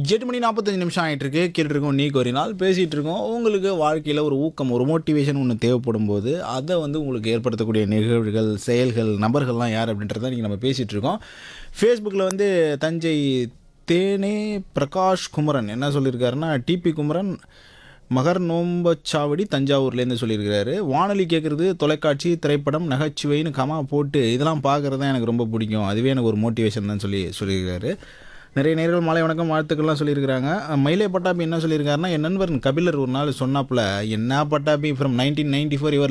எட்டு மணி நாற்பத்தஞ்சு நிமிஷம் ஆகிட்டு இருக்கு கேட்டுருக்கோம் நீ ஒரு நாள் பேசிகிட்டு இருக்கோம் உங்களுக்கு வாழ்க்கையில் ஒரு ஊக்கம் ஒரு மோட்டிவேஷன் ஒன்று தேவைப்படும் போது அதை வந்து உங்களுக்கு ஏற்படுத்தக்கூடிய நிகழ்வுகள் செயல்கள் நபர்கள்லாம் யார் அப்படின்றத நீங்கள் நம்ம பேசிகிட்டு இருக்கோம் ஃபேஸ்புக்கில் வந்து தஞ்சை தேனே பிரகாஷ் குமரன் என்ன சொல்லியிருக்காருன்னா டிபி குமரன் மகர் நோம்பச்சாவடி தஞ்சாவூர்லேருந்து சொல்லியிருக்கிறாரு வானொலி கேட்குறது தொலைக்காட்சி திரைப்படம் நகைச்சுவைன்னு கமா போட்டு இதெல்லாம் பார்க்குறது தான் எனக்கு ரொம்ப பிடிக்கும் அதுவே எனக்கு ஒரு மோட்டிவேஷன் தான் சொல்லி சொல்லியிருக்காரு நிறைய நேர்கள் மாலை வணக்கம் வாழ்த்துக்கள்லாம் சொல்லியிருக்கிறாங்க மயிலே பட்டாபி என்ன சொல்லியிருக்காருன்னா என் நண்பர் கபிலர் ஒரு நாள் சொன்னாப்புல என்ன Pattabi from nineteen ninety four இவர்